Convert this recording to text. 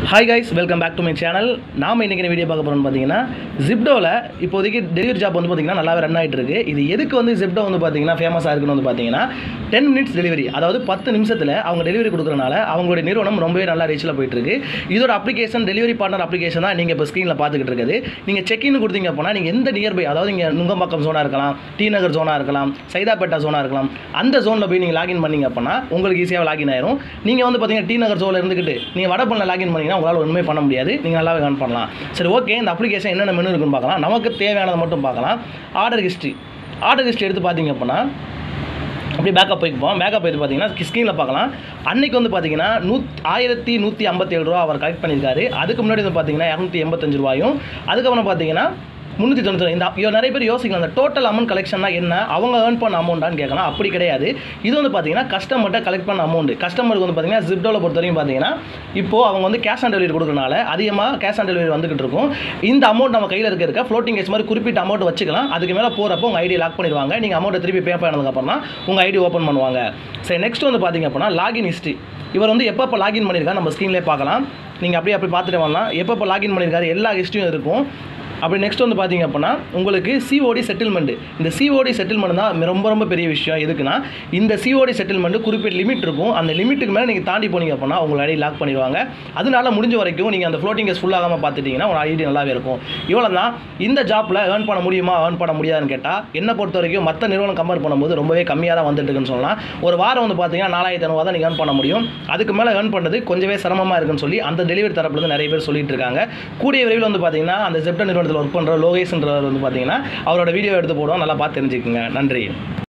hi guys welcome back to my channel நாம இன்றைக்கி video பார்க்க போகிறோம்னு பார்த்தீங்கன்னா ஜிப்டோவில் இப்போதைக்கு டெலிவரி ஜாப் வந்து பார்த்தீங்கன்னா நல்லாவே ரன் ஆகிட்டு இருக்கு இது எதுக்கு வந்து ஜிப்டோ வந்து பார்த்தீங்கன்னா ஃபேமஸாக இருக்குன்னு வந்து பார்த்தீங்கன்னா டென் மினிட்ஸ் டெலிவரி அதாவது பத்து நிமிஷத்தில் அவங்க டெலிவரி கொடுக்குறனால அவங்களுடைய நிறுவனம் ரொம்பவே நல்லா ரீச்சில் போயிட்டு இருக்கு இதோட அப்ளிகேஷன் டெலிவரி பார்ட்னர் அப்ளிகேஷன் தான் நீங்கள் இப்போ ஸ்க்ரீனில் பார்த்துக்கிட்டு இருக்குது நீங்கள் செக்இன் கொடுத்தீங்க அப்படின்னா நீங்கள் எந்த நியர்பை அதாவது நீங்கள் நுங்கம்பாக்கம் ஜோனாக இருக்கலாம் டி நகர் ஜோனாக இருக்கலாம் சைதாப்பேட்டா ஜோனாக இருக்கலாம் அந்த ஜோனில் போய் நீங்கள் லாகின் பண்ணீங்க அப்படின்னா உங்களுக்கு ஈஸியாக லாகின் ஆயிரும் நீங்கள் வந்து பார்த்தீங்கன்னா டி நகர் ஜோனில் இருந்துக்கிட்டு நீங்கள் வடபண்ணில் லாகின் பண்ணீங்கன்னா உங்களால் ஒன்றுமே பண்ண முடியாது நீங்கள் நல்லாவே ஏர்ன் பண்ணலாம் சரி ஓகே இந்த அப்ளிகேஷன் என்னென்ன மெனு இருக்குன்னு பார்க்கலாம் நமக்கு தேவையானதை மட்டும் பார்க்கலாம் ஆர்டர் ஹிஸ்ட்ரி ஆர்டர் ஹிஸ்ட்ரி எடுத்து பார்த்தீங்க அப்படின்னா அப்படியே பேக்கப் போய்க்குப்போம் பேக்கப் போயிட்டு பார்த்தீங்கன்னா ஸ்க்ரீனில் பார்க்கலாம் அன்னைக்கு வந்து பார்த்தீங்கன்னா நூத் ஆயிரத்தி நூற்றி ஐம்பத்தேழு ரூபா அவர் கலெக்ட் பண்ணியிருக்காரு அதுக்கு முன்னாடி வந்து பார்த்தீங்கன்னா இரநூத்தி எண்பத்தஞ்சு ரூபாயும் அதுக்கப்புறம் பார்த்தீங்கன்னா முந்நூற்றி தொண்ணூற்றி இந்த யோ- நிறைய பேர் யோசிக்கலாம் அந்த டோட்டல் அமௌண்ட் கலெக்ஷன்னா என்ன அவங்க ஏர்ன் பண்ண அமௌண்ட்டான்னு கேட்கலாம் அப்படி கிடையாது இது வந்து பார்த்தீங்கன்னா கஸ்டமர்கிட்ட கலெக்ட் பண்ண அமௌண்ட் கஸ்டமருக்கு வந்து பார்த்தீங்கன்னா ஜிப்டோவில் பொறுத்த வரைக்கும் பார்த்தீங்கன்னா இப்போ அவங்க வந்து கேஷ் ஆன் டெலிவரி கொடுக்கறனால அதிகமாக கேஷ் ஆன் டெலிவரி வந்துகிட்டு இருக்கும் இந்த அமௌண்ட் நம்ம கையில் இருக்க இருக்க ஃப்ளோட்டிங் கேஸ் மாதிரி குறிப்பிட்ட அமௌண்ட் வச்சுக்கலாம் அதுக்கு மேலே போகிறப்போ உங்கள் ஐடி லாக் பண்ணிடுவாங்க நீங்கள் அமௌண்ட்டை திருப்பி பே பண்ணதுக்கப்புறம் தான் உங்கள் ஐடி ஓப்பன் பண்ணுவாங்க சரி நெக்ஸ்ட் வந்து பார்த்தீங்க அப்படின்னா லாகின் ஹிஸ்ட்ரி இவர் வந்து எப்பப்போ லாகின் பண்ணியிருக்காரு நம்ம ஸ்க்ரீன்லேயே பார்க்கலாம் நீங்கள் அப்படியே அப்படி பார்த்துட்டு வரலாம் எப்பப்போ லாகின் பண்ணியிருக்காரு எல்லா ஹிஸ்ட்ரியும் இருக்கும் அப்படி நெக்ஸ்ட் வந்து பார்த்தீங்க அப்படின்னா உங்களுக்கு சிஓடி செட்டில்மெண்ட் இந்த சிஓடி செட்டில்மெண்ட் தான் ரொம்ப ரொம்ப பெரிய விஷயம் எதுக்குன்னா இந்த சிஓடி செட்டில்மெண்ட் குறிப்பிட்ட லிமிட் இருக்கும் அந்த லிமிட்டுக்கு மேலே நீங்கள் தாண்டி போனீங்க அப்படின்னா உங்களை ஐடி லாக் பண்ணிடுவாங்க அதனால முடிஞ்ச வரைக்கும் நீங்கள் அந்த ஃப்ளோட்டிங் கேஸ் ஃபுல்லாகாமல் பார்த்துட்டீங்கன்னா உங்கள் ஐடி நல்லாவே இருக்கும் இவ்வளோ தான் இந்த ஜாப்பில் ஏர்ன் பண்ண முடியுமா ஏர்ன் பண்ண முடியாதுன்னு கேட்டால் என்னை பொறுத்த வரைக்கும் மற்ற நிறுவனம் கம்பேர் பண்ணும்போது ரொம்பவே கம்மியாக தான் வந்துட்டு இருக்குன்னு சொல்லலாம் ஒரு வாரம் வந்து பார்த்தீங்கன்னா நாலாயிரத்தி ஐநூறுவா தான் நீங்கள் ஏர்ன் பண்ண முடியும் அதுக்கு மேலே ஏர்ன் பண்ணுறது கொஞ்சமே சிரமமாக இருக்குன்னு சொல்லி அந்த டெலிவரி தரப்புலேருந்து நிறைய பேர் சொல்லிட்டு இருக்காங்க கூடிய விரைவில் வந்து பார்த்தீங்கன்னா அந்த ஜெப்டா நிறுவனத்தில் ஒர்க் பண்ணுற லோகேஷ்ன்றவர் வந்து பார்த்தீங்கன்னா அவரோட வீடியோ எடுத்து போடுவோம் நல்லா பார்த்து தெரிஞ்சுக்குங்க நன்றி